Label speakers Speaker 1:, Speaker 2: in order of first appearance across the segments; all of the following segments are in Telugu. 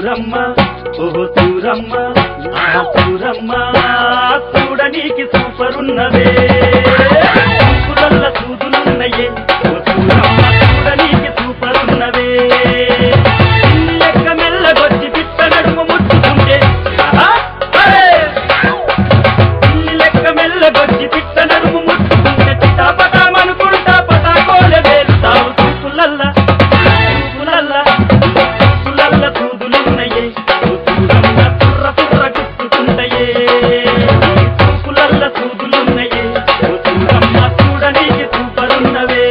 Speaker 1: సూరమ్మ ఓ సూరమ్మ ఆ సూరమ్మ చూడనీకి సూపర్ ఉన్నవే సూపులల్ల సూదులున్నయే ఓ సూరమ్మ చూడనీకి సూపర్ ఉన్నవే ఇన్ని లెక్క మెల్లగొచ్చి పిట్ట నడుము ముట్టుకుంటే ఆహా, అరే! ఇన్ని లెక్క మెల్లగొచ్చి పిట్ట నడుము ముట్టుకుంటే చిటాపటామనుకుంటా పటాకోలే వేలుతావు చూపులల్లా చూపులల్లా చూపులల్ల సూదులున్నయే చూపులల్ల తుర్ర తుర్ర గుచ్చుకుంటయే చూపులల్ల సూదులున్నయే చూపులమ్మ చూడనీకి సూపరున్నవే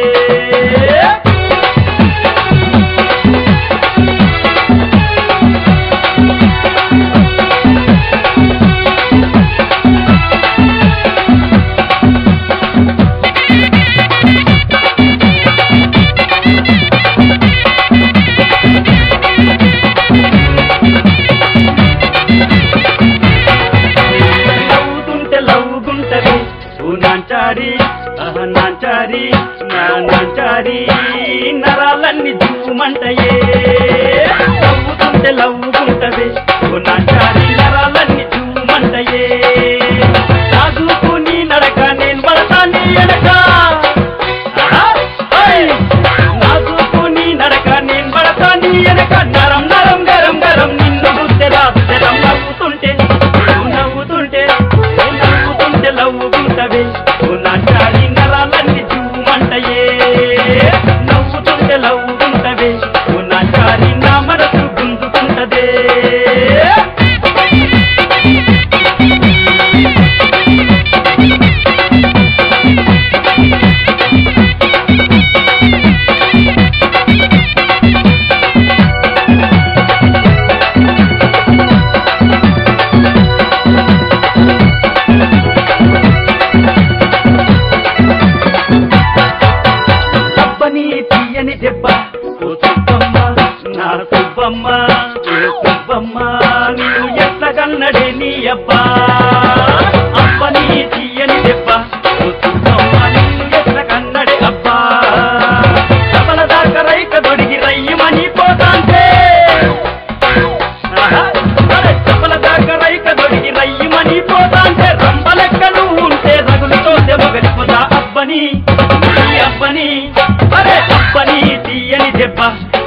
Speaker 1: నవ్వుతుంటే లవ్వుకుంటది ఓ నాంచారి ఆహ నాంచారి నా నాంచారి నరాలన్నీ జూమంటయే నవ్వుతుంటే లవ్వుకుంటది ఓ నాంచారి నరాలన్నీ జూమంటయే నాదుకు నీ నడక నేను పడతా నీ ఎడక ఆహా, ఓయ్! నాదుకు నీ నడక నేను పడతా నీ ఎడక నరం నరం గరం గరం నిన్ను గుద్దె రాద్దెరం నవ్వుతుంటే నువ్వు నవ్వుతుంటే నువ్వు నవ్వుతుంటే లవ్వుకుంటవే నువ్వు నాటాలి నరాలన్నీ చూమంటయే నవ్వుతుంటే లవ్వుకుంటవే నువ్వు నాటాలి నా మనసు గుంజుకుంటదే అబ్బని తీయని దెబ్బ ఓ సుబ్బమ్మ నా సుబ్బమ్మ ఏ సుబ్బమ్మ నీవు ఎట్ల కన్నడే నీ అబ్బా అబ్బని తీయని దెబ్బ ఓ సుబ్బమ్మ నిన్ను ఎట్ల కన్నడే అబ్బా సబల దాకా రైక దొడిగి రయ్యమని పోతాంటే ఆహా, అరే సబల దాకా రైక దొడిగి రయ్యమని పోతాంటే రంబలెక్కలు ఉంటే రగులుతో దెబ్బగలిపోతా అబ్బని ఈ అబ్బని అరే అబ్బని తీయని దెబ్బ